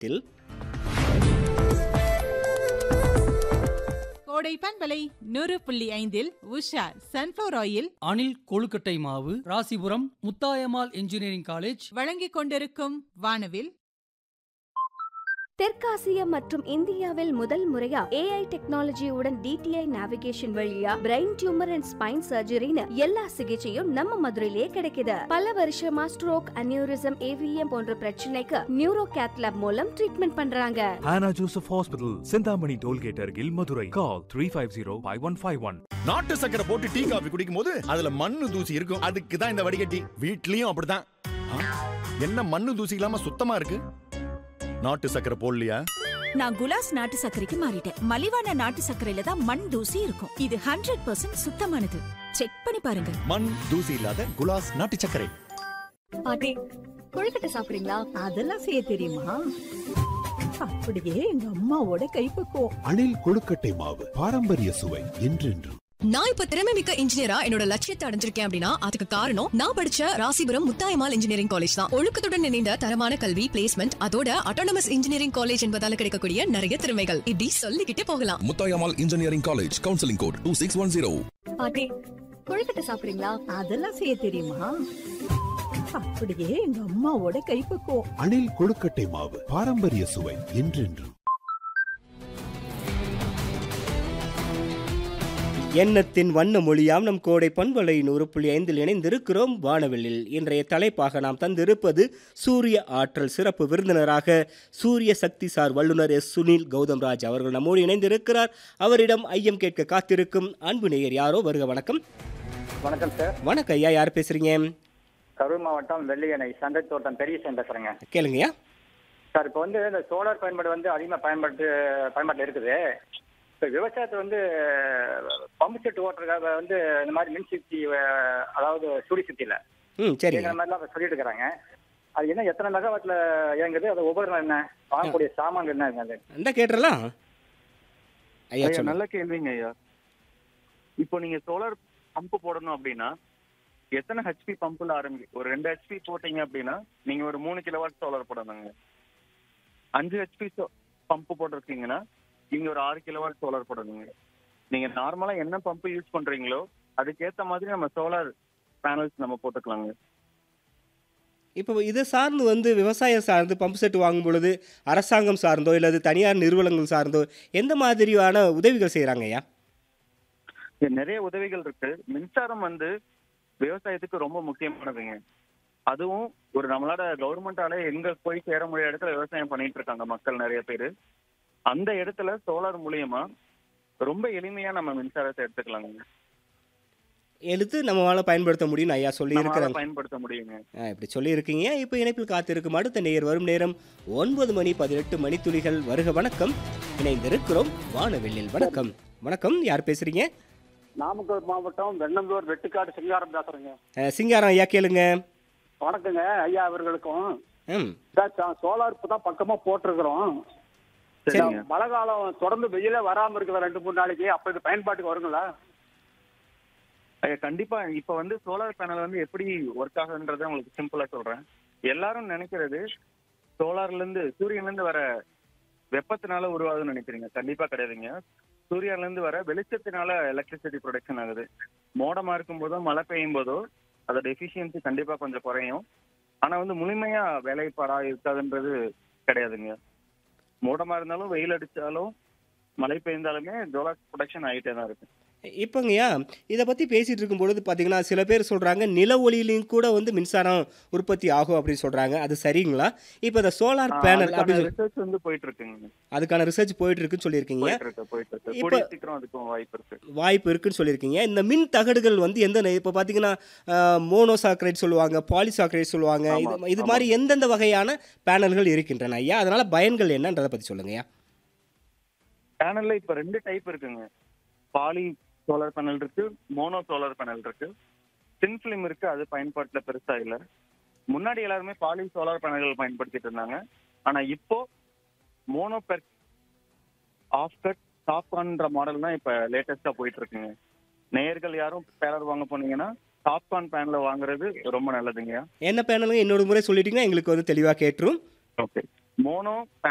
தில் கோடை பண்பலை நூறு புள்ளி ஐந்தில் உஷா சன்ஃப்ளவர் ஆயில் அணில் கொழுக்கட்டை மாவு ராசிபுரம் முத்தாயம்மாள் இன்ஜினியரிங் காலேஜ் வழங்கிக் கொண்டிருக்கும் வானவில் தெற்காசிய மற்றும் இந்தியாவில் முதல் முறையா ஏஐ டெக்னாலஜியுடன் டிடிஐ நேவிகேஷன் வழியா பிரெயின் டியூமர் அண்ட் ஸ்பைன் சர்ஜரின்னு எல்லா சிகிச்சையும் நம்ம மதுரையிலே கிடைக்குது பல வருஷமா ஸ்ட்ரோக் அனியூரிசம் ஏவிஎம் போன்ற பிரச்சனைக்கு நியூரோ கேத்லாப் மூலம் ட்ரீட்மெண்ட் பண்றாங்க Hannah Joseph Hospital, Sindhamani Tollgate Argil, Madurai. Call 350-5151. நாட்டு சக்கரை போட்டு டீ காபி குடிக்கும் போது அதுல மண்ணு தூசி இருக்கும் அதுக்கு தான் இந்த வடிகட்டி வீட்லயும் அப்படிதான் ஆ, என்ன மண்ணு தூசி இல்லாம சுத்தமா இருக்கு நாட்டு சக்கரை போடலையா நான் குலாஸ் நாட்டு சர்க்கரைக்கு மாறிட்டேன் மலிவான நாட்டு சர்க்கரையில தான் மண் தூசி இருக்கும் இது ஹண்ட்ரட் பர்சன்ட் சுத்தமானது செக் பண்ணி பாருங்க மண் தூசி இல்லாத குலாஸ் நாட்டு சர்க்கரை பாட்டி கொழுக்கட்டை சாப்பிடுறீங்களா அதெல்லாம் செய்ய தெரியுமா அப்படியே எங்க அம்மாவோட கைப்பக்குவம் அணில் கொழுக்கட்டை மாவு பாரம்பரிய சுவை என்றென்றும் நான் இப்ப திறமை மிக்க இன்ஜினியரா என்னோட லட்சியத்தை அடைஞ்சிருக்கேன் அப்படின்னா அதுக்கு காரணம் நான் படிச்ச ராசிபுரம் முத்தாயம்மாள் இன்ஜினியரிங் காலேஜ் தான் ஒழுக்கத்துடன் இணைந்த தரமான கல்வி பிளேஸ்மெண்ட் அதோட அட்டானமஸ் இன்ஜினியரிங் காலேஜ் என்பதால கிடைக்கக்கூடிய நிறைய திறமைகள் இப்படி சொல்லிக்கிட்டே போகலாம் Muthayammal engineering college counselling code two six one zero பாட்டி கொழுக்கட்டை சாப்பிடுறீங்களா அதெல்லாம் செய்ய தெரியுமா அப்படியே எங்க அம்மாவோட கைப்பக்குவம் அணில் கொழுக்கட்டை மாவு பாரம்பரிய சுவை என்றென்றும் எண்ணத்தின் வண்ண மொழியாம் நம் கோடை பண்பலை நூறு புள்ளி ஐந்தில் இணைந்திருக்கிறோம் வானவெளியில் இன்றைய தலைப்பாக நாம் தந்திருப்பது சூரிய ஆற்றல் சிறப்பு விருந்தினராக சூரிய சக்தி சார் வல்லுநர் எஸ் சுனில் கௌதம்ராஜ் அவர்கள் நம்மோடு இணைந்திருக்கிறார் அவரிடம் ஐயம் கேட்க காத்திருக்கும் அன்பு நேயர் யாரோ வருக வணக்கம் வணக்கம் சார் வணக்கம் ஐயா யார் பேசுறீங்க கரூர் மாவட்டம் வெள்ளியணை சந்தை தோட்டம் பெரியசன் பேசுறேங்க கேளுங்கய்யா சார் இப்போ வந்து இந்த சோலார் பயன்பாடு வந்து அதிகமாக பயன்பாட்டு பயன்பாட்டில் இருக்குது இப்போ விவசாயத்தை வந்து பம்பு செட்டு ஓட்டுறதுக்காக வந்து இந்த மாதிரி மின்சக்தி அஹ், அதாவது சூரிய சக்தியில் ம் சரிங்க இந்த மாதிரிலாம் இப்ப சொல்லிட்டு இருக்கிறாங்க அது என்ன எத்தனை மெகாவாட்டில் இயங்குது அது உபகரணம் என்ன வாங்கக்கூடிய சாமான்கள் என்ன அது இந்த கேட்டுறலாம் ஐயா ஐயா சொல்லுங்க நல்ல கேள்விங்க ஐயா இப்போ நீங்க சோலார் பம்ப் போடணும் அப்படின்னா எத்தனை ஹெச்பி பம்ப்ல ஆரம்பி ஒரு ரெண்டு ஹெச்பி போட்டீங்க அப்படின்னா நீங்க ஒரு மூணு கிலோவாட் சோலார் போடணுங்க அஞ்சு ஹெச்பி பம்ப் போட்டிருக்கீங்கன்னா நீங்க ஒரு ஆறு கிலோவாட் சோலார் போடணுங்க நீங்க நார்மலா என்ன பம்ப் யூஸ் பண்றீங்களோ அதுக்கேத்த மாதிரி நம்ம சோலார் பேனல்ஸ் நம்ம போட்டுக்கலாங்க இப்போ இது சார்ந்து வந்து விவசாயம் சார்ந்து பம்பு செட் வாங்கும் பொழுது அரசாங்கம் சார்ந்தோ இல்லது தனியார் நிறுவனங்கள் சார்ந்தோ எந்த மாதிரியான உதவிகள் செய்கிறாங்க ஐயா இங்க நிறைய உதவிகள் இருக்கு மின்சாரம் வந்து விவசாயத்துக்கு ரொம்ப முக்கியமானதுங்க அதுவும் ஒரு நம்மளோட கவர்மெண்டால எங்க போய் சேர முடியாத இடத்துல விவசாயம் பண்ணிட்டு இருக்காங்க மக்கள் நிறைய பேர் அந்த இடத்துல சோலார் மூலியமா ரொம்ப எளிமையா நம்ம மின்சாரத்தை எடுத்துக்கலாங்க எடுத்து நம்மளால பயன்படுத்த முடியும்னு ஐயா சொல்லி நம்மளால இருக்கிறாங்க பயன்படுத்த முடியுங்க ஆ, இப்படி சொல்லியிருக்கீங்க இப்போ இணைப்பில் காத்திருக்கும் அடுத்த நேயர் வரும் நேரம் ஒன்பது மணி பதினெட்டு மணித்துளிகள் வருக வணக்கம் இணைந்திருக்கிறோம் வானவெளியில் வணக்கம் வணக்கம் யார் பேசுறீங்க நாமக்கல் மாவட்டம் வெண்ணந்தூர் வெட்டுக்காடு சிங்காரம் பேசுறேங்க அஹ், சிங்காரம் ஐயா கேளுங்க வணக்கங்க ஐயா அவர்களுக்கும் ம் சோலார் இப்போ தான் பக்கமா போட்டிருக்கிறோம் சரிங்க மழை காலம் தொடர்ந்து வெயிலே வராம இருக்குது ரெண்டு மூணு நாளைக்கு அப்ப இது பயன்பாட்டுக்கு வருங்களா ஐயா கண்டிப்பா இப்ப வந்து சோலார் பேனல் வந்து எப்படி ஒர்க் ஆகுன்றதை உங்களுக்கு சிம்பிளா சொல்றேன் எல்லாரும் நினைக்கிறது சோலார்ல இருந்து சூரியன்ல இருந்து வர வெப்பத்தினால உருவாகுதுன்னு நினைக்கிறீங்க கண்டிப்பா கிடையாதுங்க சூரியன்ல இருந்து வர வெளிச்சத்தினால எலக்ட்ரிசிட்டி ப்ரொடக்ஷன் ஆகுது மோடமா இருக்கும் போதோ மழை பெய்யும் போதோ அதோட எஃபிஷியன்சி கண்டிப்பா கொஞ்சம் குறையும் ஆனா வந்து முழுமையா வேலைப்பாடா இருக்காதுன்றது கிடையாதுங்க மூடமா இருந்தாலும் வெயில் அடிச்சாலும் மழை பெய்ந்தாலுமே சோலார் ப்ரொடக்ஷன் ஆகிட்டே தான் இருக்கு இப்போங்கய்யா இதை பற்றி பேசிகிட்டு இருக்கும் பொழுது பார்த்தீங்கன்னா சில பேர் சொல்கிறாங்க நில ஒளியிலையும் கூட வந்து மின்சாரம் உற்பத்தி ஆகும் அப்படின்னு சொல்கிறாங்க அது சரிங்களா இப்போ இந்த சோலார் பேனல் அப்படின்னு சொல்லி ரிசர்ச் வந்து போயிட்டு இருக்குங்க அதுக்கான ரிசர்ச் போயிட்டு இருக்குன்னு சொல்லியிருக்கீங்க போயிட்டு இருக்கு போயிட்டு இருக்கு இப்ப- கூடிய சீக்கிரம் அதுக்கும் வாய்ப்பு இருக்கு வாய்ப்பு இருக்குன்னு சொல்லியிருக்கீங்க இந்த மின் தகடுகள் வந்து எந்த இப்போ பார்த்தீங்கன்னா மோனோசாக்ரைட் சொல்லுவாங்க பாலிசாக்ரைட் சொல்லுவாங்க இது ஆமா, இது ஆமா. மாதிரி எந்தெந்த வகையான பேனல்கள் இருக்கின்றன ஐயா அதனால பயன்கள் என்னன்றதை பற்றி சொல்லுங்கய்யா பேனல்ல இப்ப ரெண்டு டைப் இருக்குங்க பாலி சோலார் பேனல் இருக்கு மோனோ சோலார் பேனல் இருக்கு தின் ஃபிலிம் இருக்கு அது பயன்பாட்டுல பெருசா இல்ல முன்னாடி எல்லாருமே பாலி சோலார் பேனல்கள் பயன்படுத்திட்டு இருந்தாங்க ஆனா இப்போ mono PERC half cut top ஆன்ற மாடல் தான் இப்ப லேட்டஸ்டா போயிட்டு இருக்குங்க நேயர்கள் யாரும் பேனல் வாங்க போனீங்கன்னா டாப்கான் பேனல வாங்குறது ரொம்ப நல்லதுங்க என்ன பேனலுங்க இன்னொரு முறை சொல்லிட்டீங்கன்னா எங்களுக்கு வந்து தெளிவாக கேட்டுரும் ஓகே மோனோ